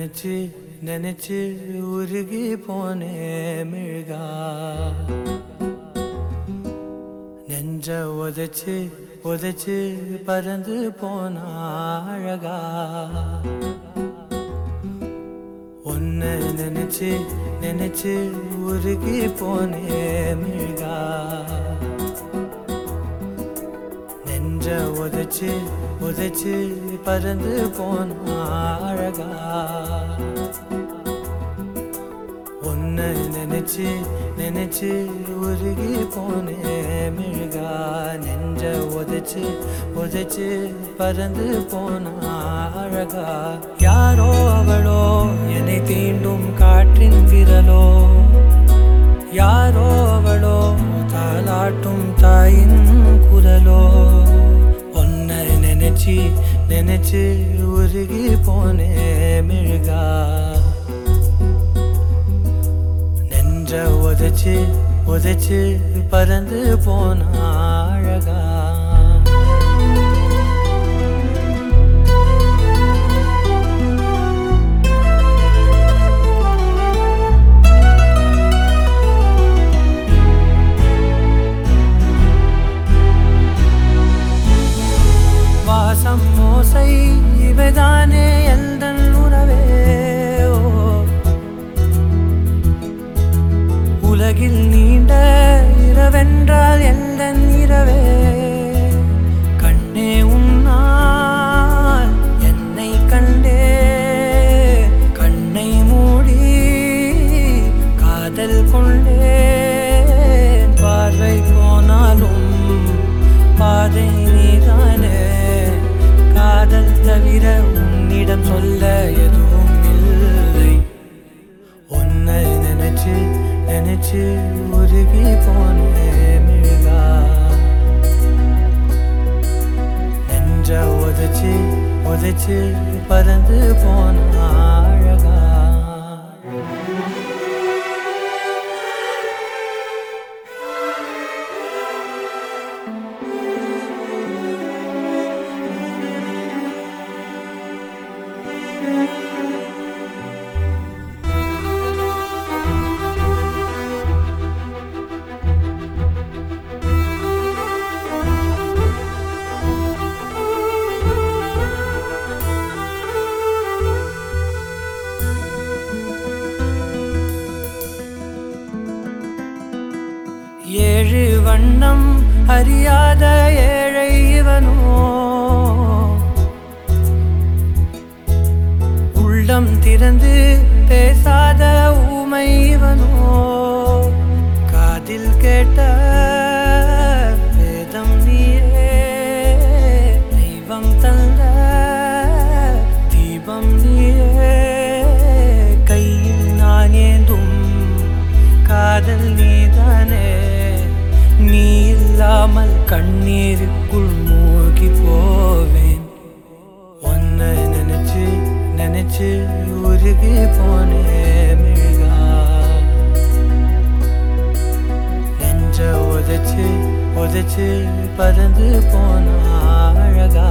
நினைச்சு நினைச்சு உருகி போனே மிழ்கா நெஞ்ச உதைச்சு உதைச்சு பறந்து போனா அழகா உன்னை நினைச்சு நினைச்சு உருகி போனே மிழ்கா நெஞ்ச உதைச்சு உதைச்சு பறந்து போனா அழகா உன்னை நினைச்சு நினைச்சு உருகி போனே மிழ்கா நெஞ்ச உதைச்சு உதைச்சு பறந்து போனா அழகா யாரோ அவளோ என்னை தீண்டும் காற்றின் விரலோ யாரோ அவளோ தாலாட்டும் தாயின் குரலோ உன்னை நினைச்சு நினைச்சு உருகி போனே மிழ்கா நெஞ்ச உதைச்சு உதைச்சு பறந்து போனா அழகா வாசம் மோசை இவைதானே எந்தன் உறவே ஓ உலகில் நீண்ட இரவென்றால் எந்த இரவே கண்ணே உன்னால் என்னை கண்டே கண்ணை மூடி காதல் கொண்டே பார்வை போனாலும் பாதை நீதானே காதல் தவிர உன்னிடம் சொல்ல எதுவும் இல்லை உன்னை நினைச்சு நினைச்சு உருகி போனே மிழ்கா நெஞ்ச உதைச்சு உதைச்சு பறந்து போன அழகா ஏழு வண்ணம் அறியாத ஏழை இவனோ உள்ளம் திறந்து பேசாத ஊமை இவனோ காதில் கேட்ட வேதம் நீயே தெய்வம் தந்த தீபம் நீயே கையில் நான் ஏந்தும் காதல் நீதானே நீ இல்லாமல் கண்ணீருக்குள் மூழ்கி போவேன் உன்னை நினைச்சு நினைச்சு உருகி போனே மிழ்கா நெஞ்ச உதைச்சு உதைச்சு பறந்து போன அழகா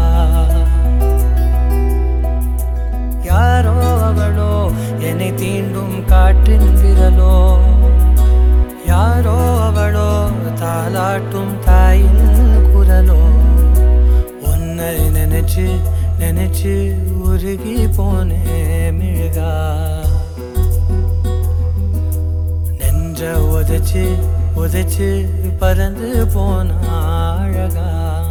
யாரோ அவளோ என்னை தீண்டும் காற்றின் விரலோ யாரோ அவளோ தாலாட்டும் தாயின் குரலோ உன்னை நினைச்சு நினைச்சு உருகி போனே மிழ்கா நெஞ்ச உதைச்சு உதைச்சு பறந்து போன அழகா